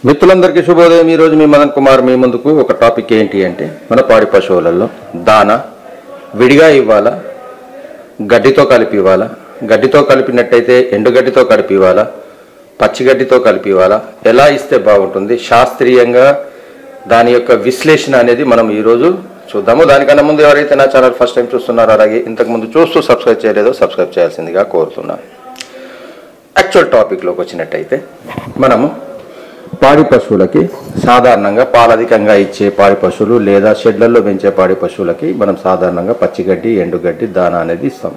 మిత్రులందరికీ శుభోదయం ఈరోజు మీ మదన్ కుమార్ మీ ముందుకు ఒక టాపిక్ ఏంటి అంటే మన పాడి పశువులలో దాన విడిగా ఇవ్వాలా గడ్డితో కలిపి ఇవ్వాలా గడ్డితో కలిపినట్టయితే ఎండుగడ్డితో కలిపి ఇవ్వాలా పచ్చిగడ్డితో కలిపి ఇవ్వాలా ఎలా ఇస్తే బాగుంటుంది శాస్త్రీయంగా దాని యొక్క విశ్లేషణ అనేది మనం ఈరోజు చూద్దాము దానికన్నా ముందు ఎవరైతే నా ఛానల్ ఫస్ట్ టైం చూస్తున్నారో అలాగే ఇంతకుముందు చూస్తూ సబ్స్క్రైబ్ చేయలేదో సబ్స్క్రైబ్ చేయాల్సిందిగా కోరుతున్నాను యాక్చువల్ టాపిక్లోకి వచ్చినట్టయితే మనము పాడి పశువులకి సాధారణంగా పాలధికంగా ఇచ్చే పాడి పశువులు లేదా షెడ్లలో పెంచే పాడి పశువులకి మనం సాధారణంగా పచ్చిగడ్డి ఎండుగడ్డి దానా అనేది ఇస్తాం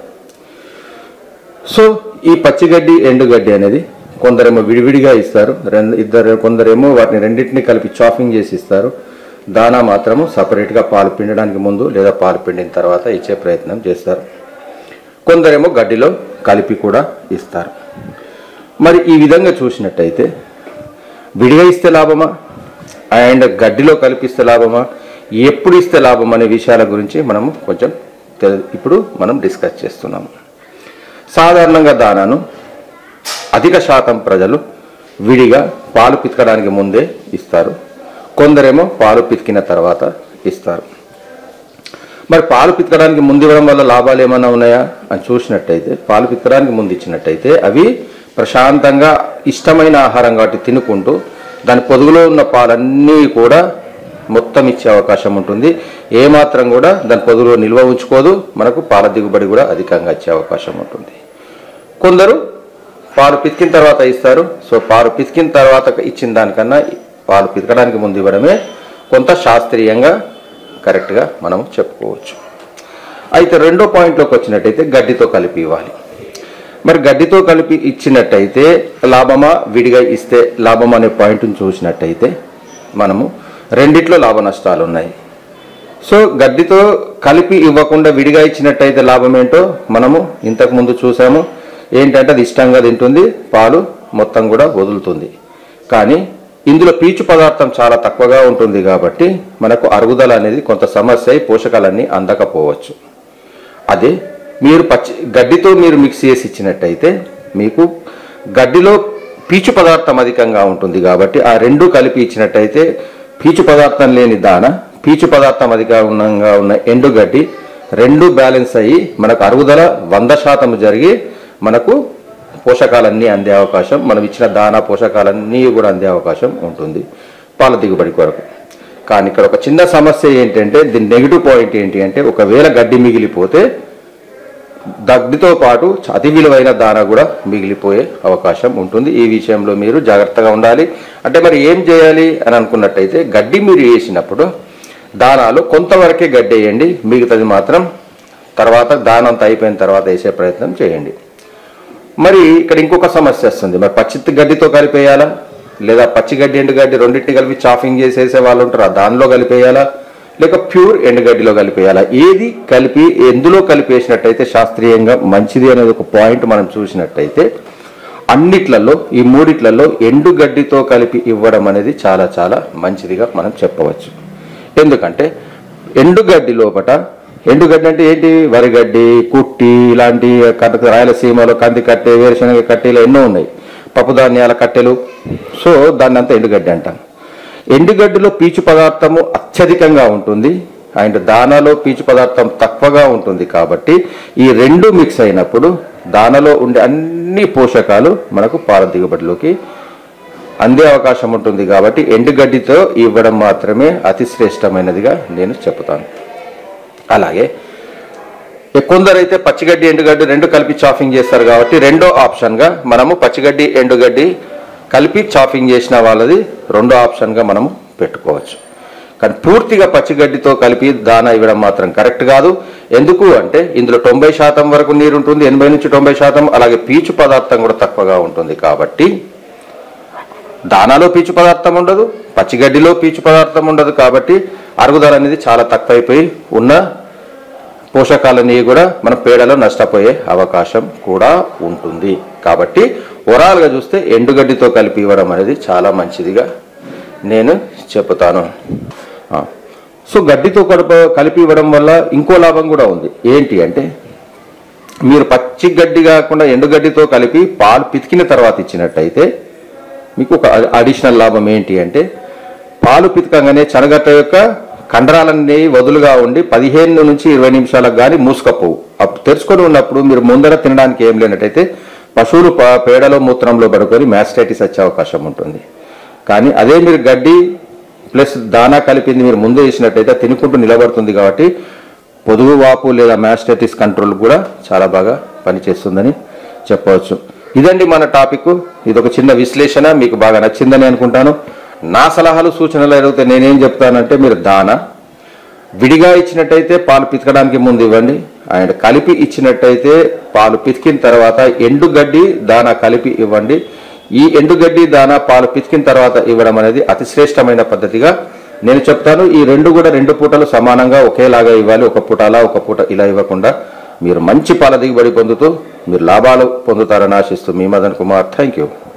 సో ఈ పచ్చిగడ్డి ఎండుగడ్డి అనేది కొందరేమో విడివిడిగా ఇస్తారు రెండు ఇద్దరు కొందరేమో వాటిని రెండింటిని కలిపి చాఫింగ్ చేసి ఇస్తారు దానా మాత్రము సపరేట్గా పాలు పిండడానికి ముందు లేదా పాలు పిండిన తర్వాత ఇచ్చే ప్రయత్నం చేస్తారు కొందరేమో గడ్డిలో కలిపి కూడా ఇస్తారు మరి ఈ విధంగా చూసినట్టయితే విడిగా ఇస్తే లాభమా అండ్ గడ్డిలో కలిపిస్తే లాభమా ఎప్పుడు ఇస్తే లాభం అనే విషయాల గురించి మనము కొంచెం తెలు- ఇప్పుడు మనం డిస్కస్ చేస్తున్నాము సాధారణంగా దానాను అధిక శాతం ప్రజలు విడిగా పాలు పితకడానికి ముందే ఇస్తారు కొందరేమో పాలు పితికిన తర్వాత ఇస్తారు మరి పాలు పితకడానికి ముందు ఇవ్వడం వల్ల లాభాలు ఏమైనా ఉన్నాయా అని చూసినట్టయితే పాలు పితకడానికి ముందు ఇచ్చినట్టయితే అవి ప్రశాంతంగా ఇష్టమైన ఆహారం కాబట్టి తినుకుంటూ దాని పొదుగులో ఉన్న పాలన్నీ కూడా మొత్తం ఇచ్చే అవకాశం ఉంటుంది ఏమాత్రం కూడా దాని పొదుగులో నిల్వ ఉంచుకోదు మనకు పాల దిగుబడి కూడా అధికంగా ఇచ్చే అవకాశం ఉంటుంది కొందరు పాలు పితికిన తర్వాత ఇస్తారు సో పాలు పితికిన తర్వాత ఇచ్చిన దానికన్నా పాలు పితకడానికి ముందు ఇవ్వడమే కొంత శాస్త్రీయంగా కరెక్ట్గా మనం చెప్పుకోవచ్చు అయితే రెండో పాయింట్లోకి వచ్చినట్టయితే గడ్డితో కలిపి ఇవ్వాలి మరి గడ్డితో కలిపి ఇచ్చినట్టయితే లాభమా విడిగా ఇస్తే లాభం అనే పాయింట్ని చూసినట్టయితే మనము రెండిట్లో లాభ నష్టాలు ఉన్నాయి సో గడ్డితో కలిపి ఇవ్వకుండా విడిగా ఇచ్చినట్టయితే లాభం ఏంటో మనము ఇంతకు ముందు చూసాము ఏంటంటే అది ఇష్టంగా తింటుంది పాలు మొత్తం కూడా వదులుతుంది కానీ ఇందులో పీచు పదార్థం చాలా తక్కువగా ఉంటుంది కాబట్టి మనకు అరుగుదల అనేది కొంత సమస్య అయి పోషకాలన్నీ అందకపోవచ్చు అదే మీరు పచ్చి గడ్డితో మీరు మిక్స్ చేసి ఇచ్చినట్టయితే మీకు గడ్డిలో పీచు పదార్థం అధికంగా ఉంటుంది కాబట్టి ఆ రెండు కలిపి ఇచ్చినట్టయితే పీచు పదార్థం లేని దాన పీచు పదార్థం అధికంగా ఉన్న ఎండుగడ్డి రెండు బ్యాలెన్స్ అయ్యి మనకు అరుగుదల వంద శాతం జరిగి మనకు పోషకాలన్నీ అందే అవకాశం మనం ఇచ్చిన దానా పోషకాలన్నీ కూడా అందే అవకాశం ఉంటుంది పాల దిగుబడి కొరకు కానీ ఇక్కడ ఒక చిన్న సమస్య ఏంటంటే దీని నెగిటివ్ పాయింట్ ఏంటి అంటే ఒకవేళ గడ్డి మిగిలిపోతే గడ్డితో పాటు అతి విలువైన దాన కూడా మిగిలిపోయే అవకాశం ఉంటుంది ఈ విషయంలో మీరు జాగ్రత్తగా ఉండాలి అంటే మరి ఏం చేయాలి అని అనుకున్నట్టయితే గడ్డి మీరు వేసినప్పుడు దానాలు కొంతవరకే గడ్డి వేయండి మిగతాది మాత్రం తర్వాత దానంతా అయిపోయిన తర్వాత వేసే ప్రయత్నం చేయండి మరి ఇక్కడ ఇంకొక సమస్య వస్తుంది మరి పచ్చి గడ్డితో కలిపేయాలా లేదా పచ్చి గడ్డి ఎండుగడ్డి రెండింటిని కలిపి చాఫింగ్ చేసేసే వాళ్ళు ఉంటారు ఆ దానిలో కలిపేయాలా లేక ప్యూర్ ఎండుగడ్డిలో కలిపేయాలా ఏది కలిపి ఎందులో కలిపేసినట్టయితే శాస్త్రీయంగా మంచిది అనేది ఒక పాయింట్ మనం చూసినట్టయితే అన్నిట్లలో ఈ మూడిట్లలో ఎండుగడ్డితో కలిపి ఇవ్వడం అనేది చాలా చాలా మంచిదిగా మనం చెప్పవచ్చు ఎందుకంటే ఎండుగడ్డి లోపట ఎండుగడ్డి అంటే ఏంటి వరిగడ్డి కుట్టి ఇలాంటి కట్ట రాయలసీమలో కంది కట్టె వేరుశనగ కట్టెలు ఎన్నో ఉన్నాయి పప్పు ధాన్యాల కట్టెలు సో దాన్ని అంతా ఎండుగడ్డి అంటాం ఎండుగడ్డిలో పీచు పదార్థము అత్యధికంగా ఉంటుంది అండ్ దానాలో పీచు పదార్థం తక్కువగా ఉంటుంది కాబట్టి ఈ రెండు మిక్స్ అయినప్పుడు దానలో ఉండే అన్ని పోషకాలు మనకు పాల దిగుబడిలోకి అందే అవకాశం ఉంటుంది కాబట్టి ఎండుగడ్డితో ఇవ్వడం మాత్రమే అతి శ్రేష్టమైనదిగా నేను చెప్తాను అలాగే ఇక కొందరైతే పచ్చిగడ్డి ఎండుగడ్డి రెండు కలిపి చాఫింగ్ చేస్తారు కాబట్టి రెండో ఆప్షన్గా మనము పచ్చిగడ్డి ఎండుగడ్డి కలిపి చాఫింగ్ చేసిన వాళ్ళది రెండో ఆప్షన్గా మనము పెట్టుకోవచ్చు కానీ పూర్తిగా పచ్చిగడ్డితో కలిపి దానా ఇవ్వడం మాత్రం కరెక్ట్ కాదు ఎందుకు అంటే ఇందులో తొంభై శాతం వరకు నీరు ఉంటుంది ఎనభై నుంచి తొంభై శాతం అలాగే పీచు పదార్థం కూడా తక్కువగా ఉంటుంది కాబట్టి దానాలో పీచు పదార్థం ఉండదు పచ్చిగడ్డిలో పీచు పదార్థం ఉండదు కాబట్టి అరుగుదల అనేది చాలా తక్కువైపోయి ఉన్న పోషకాలన్నీ కూడా మన పేడలో నష్టపోయే అవకాశం కూడా ఉంటుంది కాబట్టి ఓవరాల్గా చూస్తే ఎండుగడ్డితో కలిపి ఇవ్వడం అనేది చాలా మంచిదిగా నేను చెబుతాను ఆ. సో గడ్డితో కడప కలిపి ఇవ్వడం వల్ల ఇంకో లాభం కూడా ఉంది ఏంటి అంటే మీరు పచ్చి గడ్డి కాకుండా ఎండుగడ్డితో కలిపి పాలు పితికిన తర్వాత ఇచ్చినట్టయితే మీకు ఒక అడిషనల్ లాభం ఏంటి అంటే పాలు పితకంగానే శనగట్ట యొక్క కండరాలన్నీ వదులుగా ఉండి పదిహేను నుంచి ఇరవై నిమిషాలకు కానీ మూసుకపోవు అప్పుడు తెరుచుకొని ఉన్నప్పుడు మీరు ముందర తినడానికి ఏం లేనట్టయితే పశువులు ప- పేడలో మూత్రంలో పడుకొని మ్యాస్టైటిస్ వచ్చే అవకాశం ఉంటుంది కానీ అదే మీరు గడ్డి ప్లస్ దానా కలిపింది మీరు ముందు వేసినట్టయితే తినుకుంటూ నిలబడుతుంది కాబట్టి పొదుగు వాపు లేదా మ్యాస్టైటిస్ కంట్రోల్ కూడా చాలా బాగా పనిచేస్తుందని చెప్పవచ్చు ఇదండి మన టాపిక్ ఇది ఒక చిన్న విశ్లేషణ మీకు బాగా నచ్చిందని అనుకుంటాను నా సలహాలు సూచనలు అడిగితే నేనేం చెప్తానంటే మీరు దాన విడిగా ఇచ్చినట్టయితే పాలు పితకడానికి ముందు ఇవ్వండి అండ్ కలిపి ఇచ్చినట్టయితే పాలు పితికిన తర్వాత ఎండుగడ్డి దానా కలిపి ఇవ్వండి ఈ ఎండుగడ్డి దానా పాలు పితికిన తర్వాత ఇవ్వడం అనేది అతి శ్రేష్టమైన పద్ధతిగా నేను చెప్తాను ఈ రెండు కూడా రెండు పూటలు సమానంగా ఒకేలాగా ఇవ్వాలి ఒక పూట అలా ఒక పూట ఇలా ఇవ్వకుండా మీరు మంచి పాల దిగుబడి పొందుతూ మీరు లాభాలు పొందుతారని ఆశిస్తూ మీ మదన్ కుమార్ థ్యాంక్ యూ